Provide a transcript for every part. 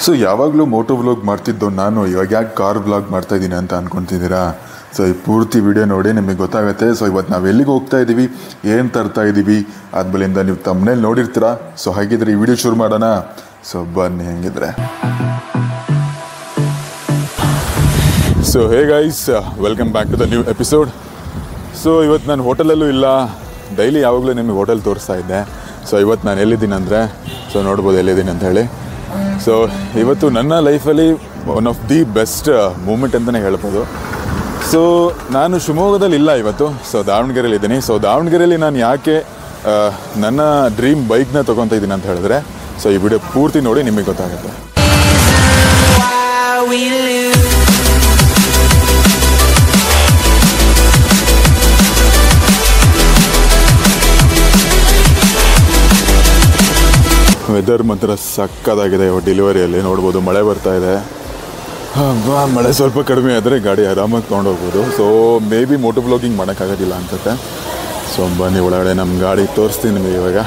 So ಯಾವಾಗಲೂ Moto vlog ಮಾಡ್ತಿದ್ದೋ ನಾನು ಇವಾಗ ಯಾಕೆ ಕಾರ್ ವ್ಲಾಗ್ ಮಾಡ್ತಾ ಇದ್ದೀನಿ ಅಂತ ಅನ್ಕೊಂತಿದ್ದೀರಾ ಸೊ ಈ ಪೂರ್ತಿ ವಿಡಿಯೋ ನೋಡಿ ನಿಮಗೆ ಗೊತ್ತಾಗುತ್ತೆ ಸೊ ಇವತ್ತು ನಾವು ಎಲ್ಲಿಗೆ ಹೋಗ್ತಾ ಇದ್ದೀವಿ ಏನು ತರ್ತಾ ಇದ್ದೀವಿ ಆದ್ಮೇಲಿಂದ ನೀವು ತಮ್ಮನೇಲಿ ನೋಡಿರ್ತೀರಾ ಸೊ ಹಾಗಿದ್ರೆ ಈ ವಿಡಿಯೋ ಶುರು ಮಾಡೋಣ ಸೊ ಬನ್ನಿ ಹೆಂಗಿದ್ರೆ so hey guys welcome back to the new episode so ಇವತ್ತು ನಾನು ಹೋಟೆಲಲ್ಲೂ ಇಲ್ಲ ಡೈಲಿ ಯಾವಾಗಲೂ ನಿಮಗೆ ಹೋಟೆಲ್ ತೋರಿಸ್ತಾ ಇದ್ದೆ ಸೊ ಇವತ್ತು ನಾನು ಎಲ್ಲಿದ್ದೀನಿ ಅಂದರೆ ಸೊ ನೋಡ್ಬೋದು ಎಲ್ಲಿದ್ದೀನಿ ಅಂತ ಹೇಳಿ ಸೊ ಇವತ್ತು ನನ್ನ ಲೈಫಲ್ಲಿ one of the best moment ಅಂತಲೇ ಹೇಳ್ಬೋದು ಸೊ ನಾನು ಶಿವಮೊಗ್ಗದಲ್ಲಿ ಇಲ್ಲ ಇವತ್ತು ಸೊ ದಾವಣಗೆರೆಯಲ್ಲಿ ಇದ್ದೀನಿ ಸೊ ದಾವಣಗೆರೆಯಲ್ಲಿ ನಾನು ಯಾಕೆ ಆ, ನನ್ನ ಡ್ರೀಮ್ ಬೈಕ್ನ ತೊಗೊತಾ ಇದ್ದೀನಿ ಅಂತ ಹೇಳಿದ್ರೆ ಸೊ ಈ ವಿಡಿಯೋ ಪೂರ್ತಿ ನೋಡಿ ನಿಮಗೆ ಗೊತ್ತಾಗುತ್ತೆ why we live. ವೆದರ್ ಮಾತ್ರ ಸಕ್ಕದಾಗಿದೆ ಡೆಲಿವರಿಯಲ್ಲಿ ನೋಡ್ಬೋದು ಮಳೆ ಬರ್ತಾ ಇದೆ ಬಾ ಮಳೆ ಸ್ವಲ್ಪ ಕಡಿಮೆ ಆದರೆ ಗಾಡಿ ಆರಾಮಾಗಿ ತೊಗೊಂಡೋಗ್ಬೋದು so maybe moto blogging ಮಾಡೋಕ್ಕಾಗೋದಿಲ್ಲ ಅನ್ಸುತ್ತೆ ಸೊ ಬನ್ನಿ ಒಳಗಡೆ ನಮ್ಮ ಗಾಡಿ ತೋರಿಸ್ತೀನಿ ನಿಮಗೆ ಇವಾಗ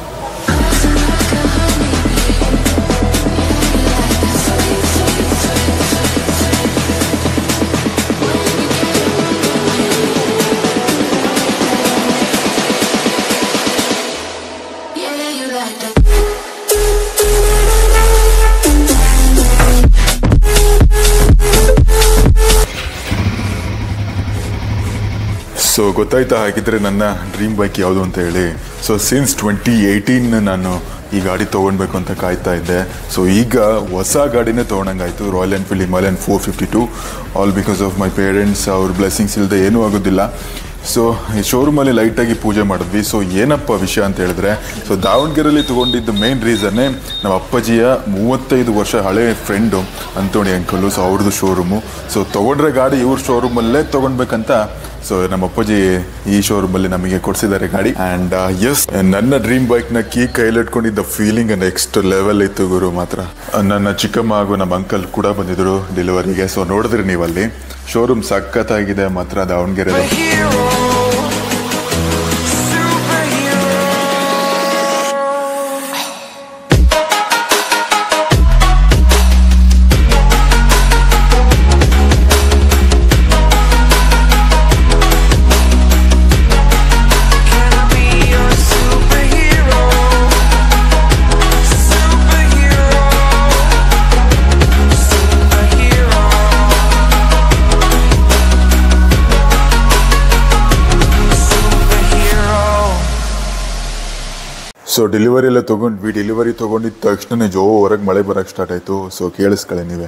Yeah, you like that. So ಗೊತ್ತಾಯ್ತಾ ಹಾಗಿದ್ರೆ ನನ್ನ ಡ್ರೀಮ್ ಬೈಕ್ ಯಾವುದು ಅಂತ ಹೇಳಿ ಸೊ ಸಿನ್ಸ್ ಟ್ವೆಂಟಿ ಏಯ್ಟೀನ್ ನಾನು ಈ ಗಾಡಿ ತೊಗೊಳ್ಬೇಕು ಅಂತ ಕಾಯ್ತಾ ಇದ್ದೆ ಸೊ ಈಗ ಹೊಸ ಗಾಡಿನೇ ತೊಗೊಂಡಂಗಾಯ್ತು Royal Enfield Himalayan four fifty to all because of my parents ಅವ್ರ ಬ್ಲೆಸ್ಸಿಂಗ್ಸ್ ಇಲ್ಲದೆ ಏನೂ ಆಗೋದಿಲ್ಲ ಸೊ ಈ ಶೋರೂಮಲ್ಲಿ ಲೈಟಾಗಿ ಪೂಜೆ ಮಾಡಿದ್ವಿ ಸೊ ಏನಪ್ಪ ವಿಷಯ ಅಂತ ಹೇಳಿದ್ರೆ ಸೊ ದಾವಣಗೆರೆಯಲ್ಲಿ ತೊಗೊಂಡಿದ್ದ ಮೇನ್ ರೀಸನ್ನೇ ನಮ್ಮ ಅಪ್ಪಾಜಿಯ ಮೂವತ್ತೈದು ವರ್ಷ ಹಳೆ ಫ್ರೆಂಡು ಅಂತೋಣಿ ಅಂಕಲು ಸೊ ಅವ್ರದ್ದು ಶೋರೂಮು ಸೊ ತೊಗೊಂಡ್ರೆ ಗಾಡಿ ಇವ್ರ ಶೋರೂಮಲ್ಲೇ ತೊಗೊಳ್ಬೇಕಂತ ಸೊ ನಮ್ಮ ಅಪ್ಪಾಜಿ ಈ ಶೋರೂಮಲ್ಲಿ ನಮಗೆ ಕೊಡಿಸಿದ್ದಾರೆ ಗಾಡಿ ಆ್ಯಂಡ್ ಎಸ್ ನನ್ನ ಡ್ರೀಮ್ ಬೈಕ್ನ ಕೀ ಕೈಲಿಟ್ಕೊಂಡಿದ್ದ ಫೀಲಿಂಗ್ ನೆಕ್ಸ್ಟ್ ಲೆವೆಲ್ ಇತ್ತು ಗುರು ಮಾತ್ರ ಆ, ನನ್ನ ಚಿಕ್ಕಮ್ಮ ಹಾಗೂ ನಮ್ಮ ಅಂಕಲ್ ಕೂಡ ಬಂದಿದ್ರು ಡೆಲಿವರಿಗೆ ಸೊ ನೋಡಿದ್ರಿ ನೀವಲ್ಲಿ ಶೋರೂಮ್ ಸಖತ್ತಾಗಿದೆ ಮಾತ್ರ Davanagere Hero, superhero. Can I be your superhero? Superhero, superhero. Superhero. So delivery ಎಲ್ಲ ತೊಗೊಂಡ್ವಿ ಡೆಲಿವರಿ ತೊಗೊಂಡಿದ್ದ ತಕ್ಷಣ ಜೋ ಹೊರಗೆ ಮಳೆ ಬರೋಕ್ಕೆ ಸ್ಟಾರ್ಟ್ ಆಯಿತು ಸೊ ಕೇಳಿಸ್ಕೊಳ್ಳಿ ನೀವೇ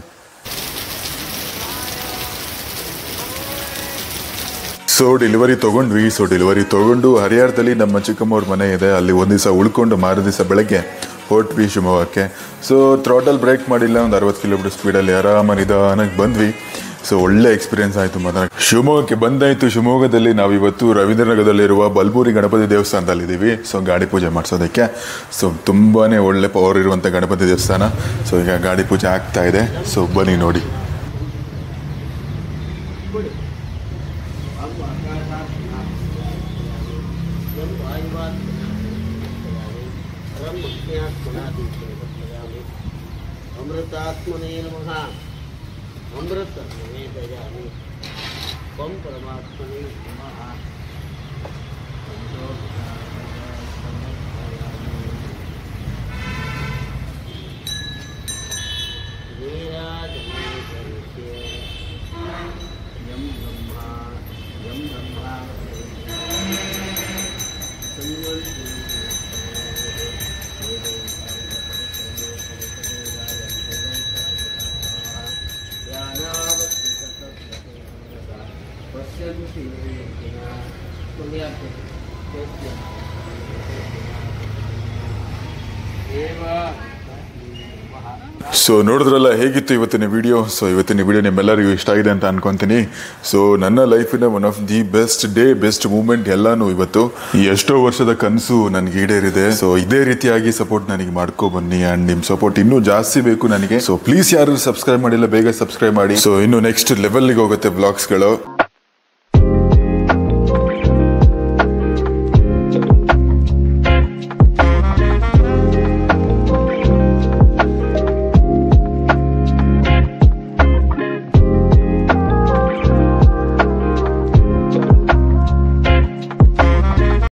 ಸೊ ಡೆಲಿವರಿ ತೊಗೊಂಡ್ವಿ ಸೊ ಡೆಲಿವರಿ ತೊಗೊಂಡು ಹರಿಹರದಲ್ಲಿ ನಮ್ಮ ಚಿಕ್ಕಮ್ಮವ್ರ ಮನೆ ಇದೆ ಅಲ್ಲಿ ಒಂದು ದಿವಸ ಉಳ್ಕೊಂಡು ಮಾರು ದಿವಸ ಬೆಳಗ್ಗೆ ಹೊರಟ್ವಿ ಶಿವಮೊಗ್ಗಕ್ಕೆ ಸೊ ಥ್ರಾಟಲ್ ಬ್ರೇಕ್ ಮಾಡಿಲ್ಲ ಒಂದು ಅರವತ್ತು ಕಿಲೋಮೀಟರ್ ಸ್ಪೀಡಲ್ಲಿ ಆರಾಮ ನಿಧಾನಕ್ಕೆ ಬಂದ್ವಿ ಸೊ ಒಳ್ಳೆ ಎಕ್ಸ್ಪೀರಿಯನ್ಸ್ ಆಯಿತು ಮಾತ್ರ ಶಿವಮೊಗ್ಗಕ್ಕೆ ಬಂದಾಯಿತು ಶಿವಮೊಗ್ಗದಲ್ಲಿ ನಾವು ಇವತ್ತು ರವೀಂದ್ರನಗರದಲ್ಲಿರುವ ಬಲ್ಬೂರಿ ಗಣಪತಿ ದೇವಸ್ಥಾನದಲ್ಲಿದ್ದೀವಿ ಸೊ ಗಾಡಿ ಪೂಜೆ ಮಾಡಿಸೋದಕ್ಕೆ ಸೊ ತುಂಬಾ ಒಳ್ಳೆ ಪವರ್ ಇರುವಂಥ ಗಣಪತಿ ದೇವಸ್ಥಾನ ಸೊ ಈಗ ಗಾಡಿ ಪೂಜೆ ಆಗ್ತಾ ಇದೆ ಸೊ ಬನ್ನಿ ನೋಡಿ अमृतात्मने नमः अमृत निवेदयामि त्वं परमात्मने नमः यं ब्रह्मा यं ब्रह्मा ಸೊ ನೋಡಿದ್ರಲ್ಲ ಹೇಗಿತ್ತು ಇವತ್ತಿನ ವಿಡಿಯೋ ಸೊ ಇವತ್ತಿನ ವಿಡಿಯೋ ನಿಮ್ಮೆಲ್ಲರಿಗೂ ಇಷ್ಟ ಆಗಿದೆ ಅಂತ ಅನ್ಕೊಂತೀನಿ ಸೊ ನನ್ನ ಲೈಫಿನ one of the best day best moment ಎಲ್ಲಾನು ಇವತ್ತು ಈ ಎಷ್ಟೋ ವರ್ಷದ ಕನಸು ನನಗೆ ಈಡೇರಿದೆ ಸೊ ಇದೇ ರೀತಿಯಾಗಿ ಸಪೋರ್ಟ್ ನನಗೆ ಮಾಡ್ಕೊ ಬನ್ನಿ ಅಂಡ್ ನಿಮ್ ಸಪೋರ್ಟ್ ಇನ್ನೂ ಜಾಸ್ತಿ ಬೇಕು ನನಗೆ ಸೊ ಪ್ಲೀಸ್ ಯಾರು ಸಬ್ಸ್ಕ್ರೈಬ್ ಮಾಡಿಲ್ಲ ಬೇಗ ಸಬ್ಸ್ಕ್ರೈಬ್ ಮಾಡಿ ಸೊ ಇನ್ನು ನೆಕ್ಸ್ಟ್ ಲೆವೆಲ್ಗೆ ಹೋಗುತ್ತೆ ಬ್ಲಾಗ್ಸ್ಗಳು